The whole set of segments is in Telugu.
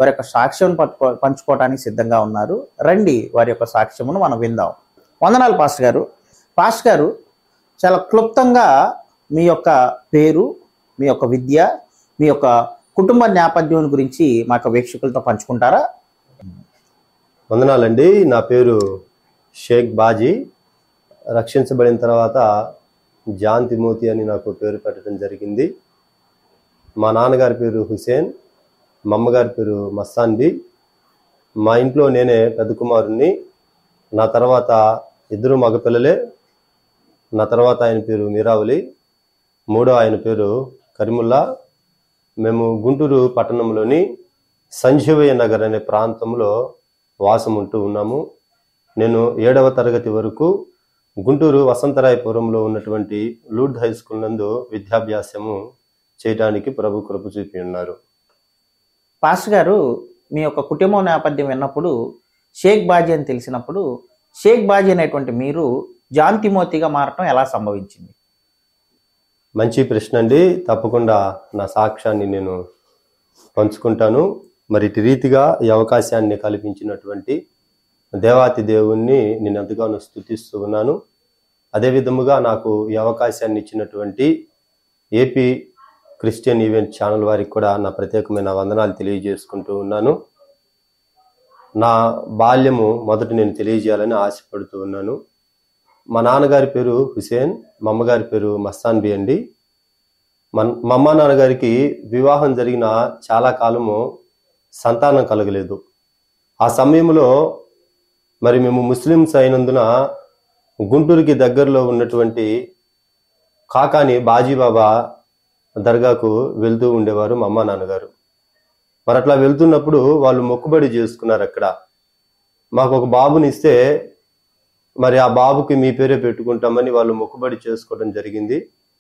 వారి యొక్క సాక్ష్యం పట్టుకో- పంచుకోవడానికి సిద్ధంగా ఉన్నారు రండి వారి యొక్క సాక్ష్యమును మనం విందాం వందనాలు పాస్టర్ గారు పాస్టర్ గారు చాలా క్లుప్తంగా మీ యొక్క పేరు మీ యొక్క విద్య మీ యొక్క కుటుంబ నేపథ్యం గురించి మా యొక్క వీక్షకులతో పంచుకుంటారా వందనాలండి నా పేరు షేక్ బాజీ రక్షించబడిన తర్వాత జాన్ తిమోతి అని నాకు పేరు పెట్టడం జరిగింది మా నాన్నగారి పేరు హుసేన్ మా అమ్మగారి పేరు మస్తాన్బి మా ఇంట్లో నేనే పెద్ద కుమారుణ్ణి నా తర్వాత ఇద్దరు మగపిల్లలే నా తర్వాత ఆయన పేరు మీరావలి మూడో ఆయన పేరు కరిముల్లా మేము గుంటూరు పట్టణంలోని సంజీవయ్య నగర్ అనే ప్రాంతంలో వాసం ఉంటూ ఉన్నాము నేను ఏడవ తరగతి వరకు గుంటూరు వసంతరాయపురంలో ఉన్నటువంటి లూడ్ హై స్కూల్ నందు విద్యాభ్యాసము చేయడానికి ప్రభు కృప చూపి ఉన్నారు పాస్టర్ గారు మీ యొక్క కుటుంబ నేపథ్యం విన్నప్పుడు షేక్ బాజీ అని తెలిసినప్పుడు షేక్ బాజీ అనేటువంటి మీరు జాన్ తిమోతిగా మారటం ఎలా సంభవించింది మంచి ప్రశ్న అండి తప్పకుండా నా సాక్ష్యాన్ని నేను పంచుకుంటాను మరి ఇటు రీతిగా ఈ అవకాశాన్ని కల్పించినటువంటి దేవాతి దేవుణ్ణి నేను ఎంతగానో స్థుతిస్తూ ఉన్నాను అదే విధముగా నాకు ఈ అవకాశాన్ని ఇచ్చినటువంటి ఏపీ క్రిస్టియన్ ఈవెంట్ ఛానల్ వారికి కూడా నా ప్రత్యేకమైన వందనాలు తెలియజేసుకుంటూ ఉన్నాను నా బాల్యము మొదట నేను తెలియజేయాలని ఆశపడుతూ ఉన్నాను మా నాన్నగారి పేరు హుసేన్ మా అమ్మగారి పేరు మస్తాన్ బి అండి మన మా అమ్మ నాన్నగారికి వివాహం జరిగిన చాలా కాలము సంతానం కలగలేదు ఆ సమయంలో మరి మేము ముస్లిమ్స్ అయినందున గుంటూరుకి దగ్గరలో ఉన్నటువంటి కాకాని బాజీబాబా దర్గాకు వెళ్తూ ఉండేవారు మా అమ్మ నాన్నగారు మరి అట్లా వెళ్తున్నప్పుడు వాళ్ళు మొక్కుబడి చేసుకున్నారు అక్కడ మాకు ఒక బాబుని ఇస్తే మరి ఆ బాబుకి మీ పేరే పెట్టుకుంటామని వాళ్ళు మొక్కుబడి చేసుకోవడం జరిగింది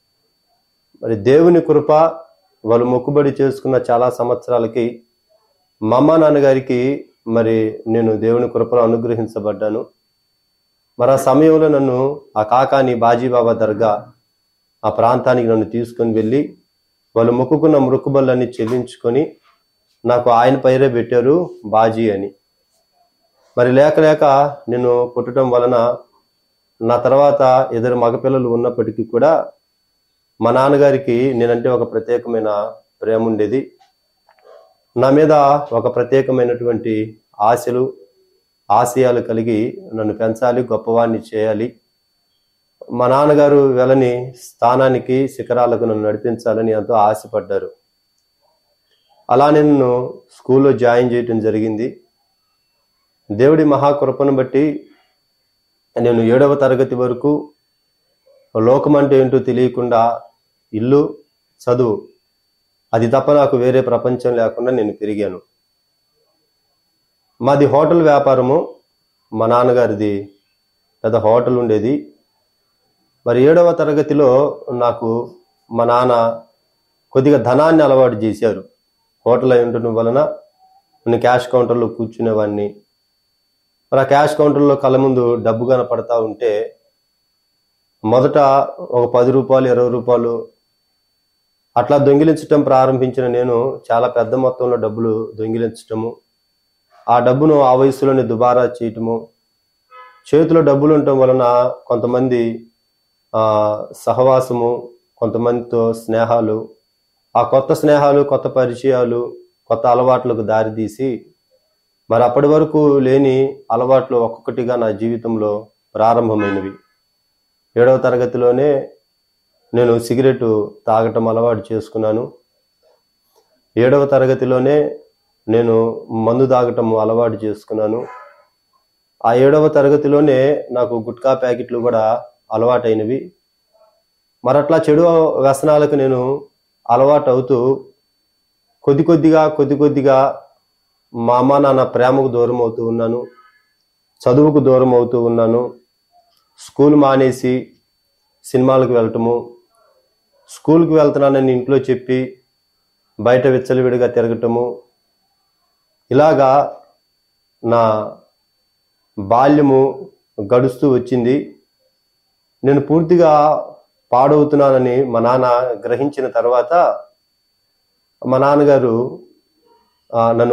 మరి దేవుని కృప వాళ్ళు మొక్కుబడి చేసుకున్న చాలా సంవత్సరాలకి మా అమ్మ నాన్నగారికి మరి నేను దేవుని కృపలో అనుగ్రహించబడ్డాను మరి ఆ సమయంలో నన్ను ఆ కాకాని బాజీబాబా దర్గా ఆ ప్రాంతానికి నన్ను తీసుకొని వెళ్ళి వాళ్ళు మొక్కుకున్న మృక్కుబళ్ళని చెల్లించుకొని నాకు ఆయన పైరే పెట్టారు బాజీ అని మరి లేక లేక నేను పుట్టడం వలన నా తర్వాత ఇద్దరు మగపిల్లలు ఉన్నప్పటికీ కూడా మా నాన్నగారికి నేనంటే ఒక ప్రత్యేకమైన ప్రేమ ఉండేది నా మీద ఒక ప్రత్యేకమైనటువంటి ఆశలు ఆశయాలు కలిగి నన్ను పెంచాలి గొప్పవాణ్ణి చేయాలి మా నాన్నగారు వెళ్ళని స్థానానికి శిఖరాలకు నన్ను నడిపించాలని ఎంతో ఆశపడ్డారు అలా నేను స్కూల్లో జాయిన్ చేయటం జరిగింది దేవుడి మహాకృపను బట్టి నేను ఏడవ తరగతి వరకు లోకం అంటే ఏంటో తెలియకుండా ఇల్లు చదువు అది తప్ప నాకు వేరే ప్రపంచం లేకుండా నేను పెరిగాను మాది హోటల్ వ్యాపారము మా నాన్నగారిది పెద్ద హోటల్ ఉండేది మరి ఏడవ తరగతిలో నాకు మా నాన్న కొద్దిగా ధనాన్ని అలవాటు చేశారు హోటల్ అయి ఉండటం వలన నేను క్యాష్ కౌంటర్లో కూర్చునేవాడిని మరి ఆ క్యాష్ కౌంటర్లో కళ్ళ ముందు డబ్బు కనపడతా ఉంటే మొదట ఒక పది రూపాయలు ఇరవై రూపాయలు అట్లా దొంగిలించటం ప్రారంభించిన నేను చాలా పెద్ద మొత్తంలో డబ్బులు దొంగిలించటము ఆ డబ్బును ఆ వయసులోనే దుబారా చేయటము చేతిలో డబ్బులు ఉండటం వలన కొంతమంది ఆ, సహవాసము కొంతమందితో స్నేహాలు ఆ కొత్త స్నేహాలు కొత్త పరిచయాలు కొత్త అలవాట్లకు దారితీసి మరి అప్పటి వరకు లేని అలవాట్లు ఒక్కొక్కటిగా నా జీవితంలో ప్రారంభమైనవి ఏడవ తరగతిలోనే నేను సిగరెట్ తాగటం అలవాటు చేసుకున్నాను ఏడవ తరగతిలోనే నేను మందు తాగటం అలవాటు చేసుకున్నాను ఆ ఏడవ తరగతిలోనే నాకు గుట్కా ప్యాకెట్లు కూడా అలవాటైనవి మరి అట్లా చెడు వ్యసనాలకు నేను అలవాటు అవుతూ కొద్ది కొద్దిగా కొద్ది కొద్దిగా మా అమ్మ నాన్న ప్రేమకు దూరం అవుతూ ఉన్నాను చదువుకు దూరం అవుతూ ఉన్నాను స్కూల్ మానేసి సినిమాలకు వెళ్ళటము స్కూల్కి వెళ్తున్నానని ఇంట్లో చెప్పి బయట విచ్చలవిడిగా తిరగటము ఇలాగా నా బాల్యము గడుస్తూ వచ్చింది నేను పూర్తిగా పాడవుతున్నానని మా నాన్న గ్రహించిన తర్వాత మా నాన్నగారు ఆ, నన్ను